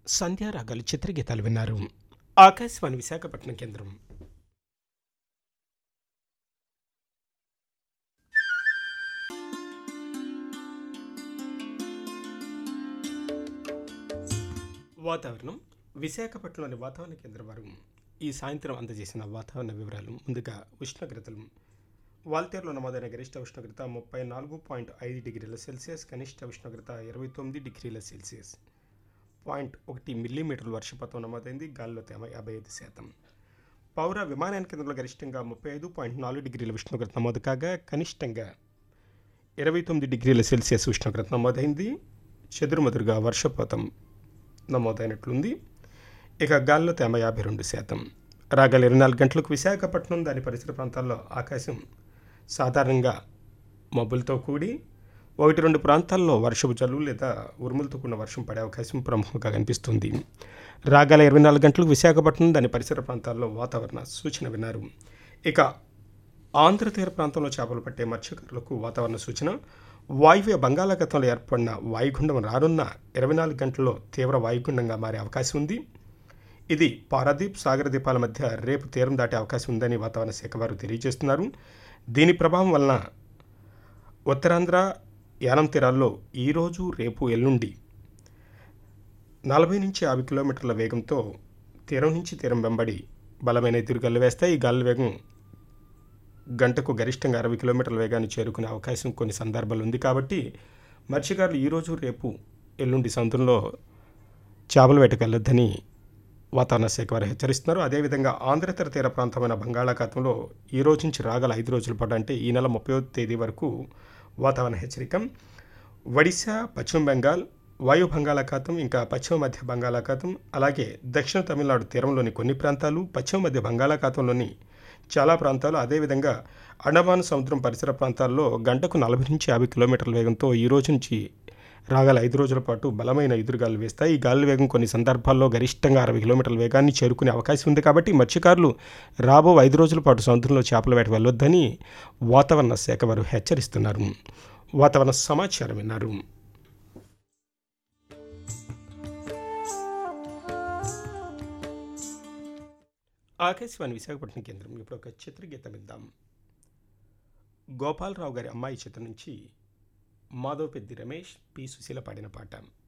సంధ్యారాగాలు చిత్రగీతాలు విన్నారు ఆకాశవాణి విశాఖపట్నం కేంద్రం వాతావరణం విశాఖపట్నంలోని వాతావరణ కేంద్రం వారు ఈ సాయంత్రం అందజేసిన వాతావరణ వివరాలు ముందుగా ఉష్ణోగ్రతలు వాల్తేరులో నమోదైన గరిష్ట ఉష్ణోగ్రత ముప్పై నాలుగు పాయింట్ ఐదు డిగ్రీల సెల్సియస్ కనిష్ట ఉష్ణోగ్రత ఇరవై తొమ్మిది డిగ్రీల సెల్సియస్ పాయింట్ ఒకటి మిల్లీమీటర్ల వర్షపాతం నమోదైంది గాలిలో తేమ యాభై ఐదు శాతం పౌర విమానయాన కేంద్రంలో గరిష్టంగా ముప్పై ఐదు పాయింట్ నాలుగు డిగ్రీల ఉష్ణోగ్రత నమోదు కాగా కనిష్టంగా ఇరవై తొమ్మిది డిగ్రీల సెల్సియస్ ఉష్ణోగ్రత నమోదైంది చెదురుమదురుగా వర్షపాతం నమోదైనట్లుంది ఇక గాల్లో తేమ యాభై రెండు శాతం రాగల ఇరవై నాలుగు గంటలకు విశాఖపట్నం దాని పరిసర ప్రాంతాల్లో ఆకాశం సాధారణంగా మబ్బులతో కూడి ఒకటి రెండు ప్రాంతాల్లో వర్షపు జల్లు లేదా ఉరుములతో కూడిన వర్షం పడే అవకాశం ప్రముఖంగా కనిపిస్తుంది రాగల ఇరవై నాలుగు గంటలకు విశాఖపట్నం దాని పరిసర ప్రాంతాల్లో వాతావరణ సూచన విన్నారు ఇక ఆంధ్ర తీర ప్రాంతంలో చేపలు పట్టే మత్స్యకారులకు వాతావరణ సూచన వాయువ్య బంగాళాఖాతంలో ఏర్పడిన వాయుగుండం రానున్న ఇరవై నాలుగు గంటల్లో తీవ్ర వాయుగుండంగా మారే అవకాశం ఉంది ఇది పారాదీప్ సాగర దీపాల మధ్య రేపు తీరం దాటే అవకాశం ఉందని వాతావరణ శాఖ వారు తెలియజేస్తున్నారు దీని ప్రభావం వలన ఉత్తరాంధ్ర యానం తీరాల్లో ఈరోజు రేపు ఎల్లుండి నలభై నుంచి యాభై కిలోమీటర్ల వేగంతో తీరం నుంచి తీరం వెంబడి బలమైన ఎదురుగాలు వేస్తాయి ఈ గాలి వేగం గంటకు గరిష్టంగా అరవై కిలోమీటర్ల వేగాన్ని చేరుకునే అవకాశం కొన్ని సందర్భాలు ఉంది కాబట్టి మత్స్యకారులు ఈరోజు రేపు ఎల్లుండి సముద్రంలో చేపల వేటకు వెళ్ళొద్దని వాతావరణ శాఖ వారు హెచ్చరిస్తున్నారు అదేవిధంగా ఆంధ్రతర తీర ప్రాంతమైన బంగాళాఖాతంలో ఈ రోజు నుంచి రాగల ఐదు రోజుల పాటు అంటే ఈ నెల ముప్పై తేదీ వరకు వాతావరణ హెచ్చరిక ఒడిశా పశ్చిమ బెంగాల్ వాయు బంగాళాఖాతం ఇంకా పశ్చిమ మధ్య బంగాళాఖాతం అలాగే దక్షిణ తమిళనాడు తీరంలోని కొన్ని ప్రాంతాలు పశ్చిమ మధ్య బంగాళాఖాతంలోని చాలా ప్రాంతాలు అదేవిధంగా అండమాన్ సముద్రం పరిసర ప్రాంతాల్లో గంటకు నలభై నుంచి యాభై కిలోమీటర్ల వేగంతో ఈ రోజు నుంచి రాగల ఐదు రోజుల పాటు బలమైన ఎదురుగాలు వేస్తాయి ఈ గాలి వేగం కొన్ని సందర్భాల్లో గరిష్టంగా అరవై కిలోమీటర్ల వేగాన్ని చేరుకునే అవకాశం ఉంది కాబట్టి మత్స్యకారులు రాబో ఐదు రోజుల పాటు సముద్రంలో చేపల వేట వెళ్ళొద్దని వాతావరణ శాఖ వారు హెచ్చరిస్తున్నారు వాతావరణ సమాచారం విన్నారు ఆకాశవాణి విశాఖపట్నం కేంద్రం ఇప్పుడు ఒక చిత్రగీతం ఇద్దాం గోపాలరావు గారి అమ్మాయి చిత్రం నుంచి మాధవ్ పెద్ది రమేష్ పి సుశీల పాడిన పాట